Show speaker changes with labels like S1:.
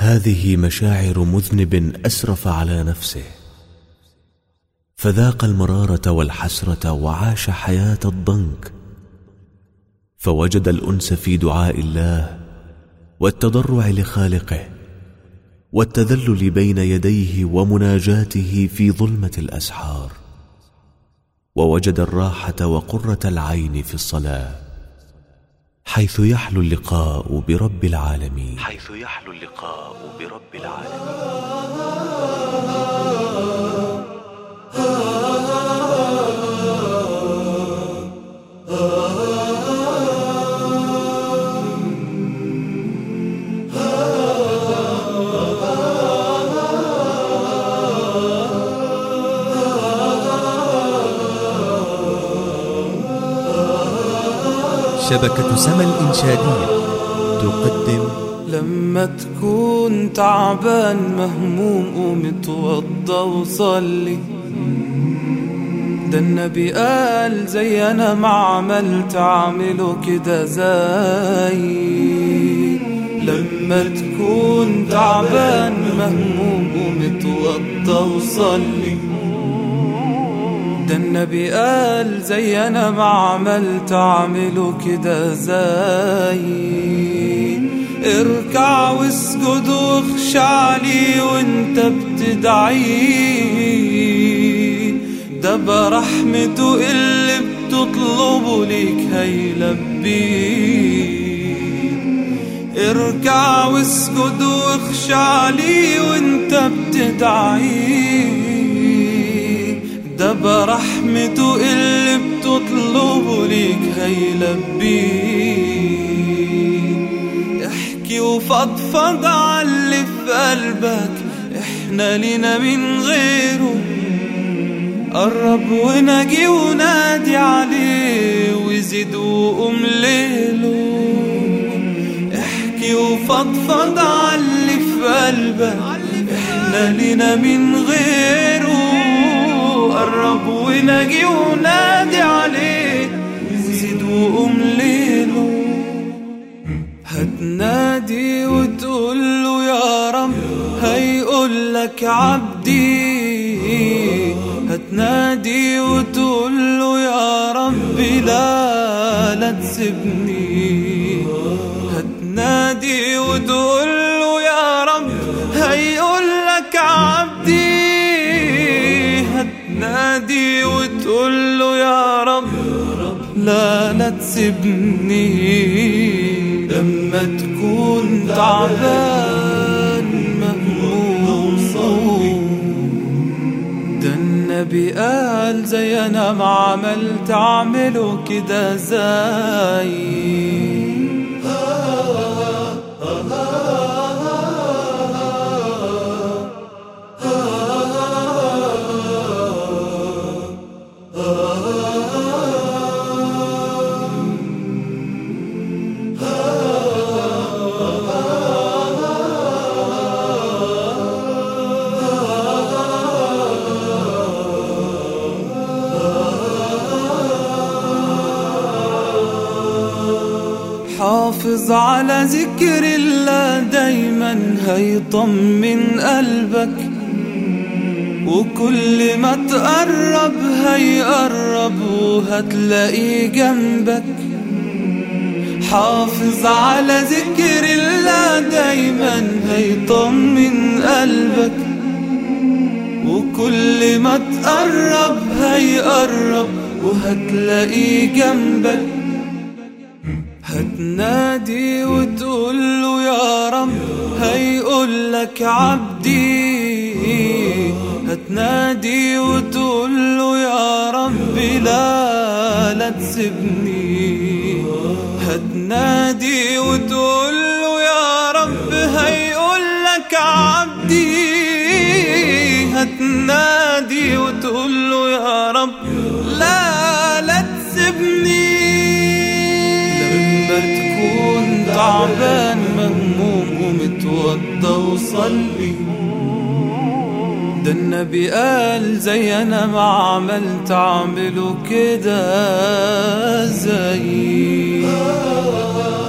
S1: هذه مشاعر مذنب اسرف على نفسه فذاق المراره والحسره وعاش حياه الضنك فوجد الانس في دعاء الله والتضرع لخالقه والتذلل بين يديه ومناجاته في ظلمه الاسحار ووجد الراحه وقره العين في الصلاه حيث يحلو اللقاء برب العالمين
S2: حيث يحلو اللقاء برب العالمين
S3: شبكة سما الإنشادية تقدم
S4: لما تكون تعبان مهموم قوم اتوضى وصلي ده النبي قال زي انا ما عملت اعمله كده زي لما تكون تعبان مهموم قوم اتوضى وصلي ده النبي قال زي انا ما عملت اعمله كده زي اركع واسجد واخشع لي وانت بتدعيه ده برحمته اللي بتطلبه ليك هيلبيه اركع واسجد واخشع لي وانت بتدعيه ده برحمته اللي بتطلبه ليك هيلبيه احكي وفضفض على اللي في قلبك احنا لينا من غيره قرب ونجي ونادي عليه وزيد وقوم ليله احكي وفضفض على اللي في قلبك احنا لينا من غيره قرب ونجي ونادي عليه زيد وقوم ليله هتنادي وتقول له يا رب هيقول لك عبدي هتنادي وتقول له يا رب لا لا تسيبني هتنادي وتقول له يا رب هيقول لك عبدي هتنادي وتقول له يا رب لا لا تسيبني لما تكون تعبان مهموم ده النبي قال زي انا ما عملت اعمله كده زي حافظ على ذكر الله دايما هيطمن قلبك وكل ما تقرب هيقرب وهتلاقيه جنبك حافظ على ذكر الله دايما هيطمن قلبك وكل ما تقرب هيقرب وهتلاقيه جنبك هتنادي وتقول له يا رب هيقول لك عبدي هتنادي وتقول له يا رب لا لا تسيبني هتنادي وتقول له يا رب هيقول لك عبدي هتنادي وتقول له يا رب لا لا تسيبني لما تكون تعبان مهموم ومتوضى وصلي ده النبي قال زي انا ما عملت اعمله كده زي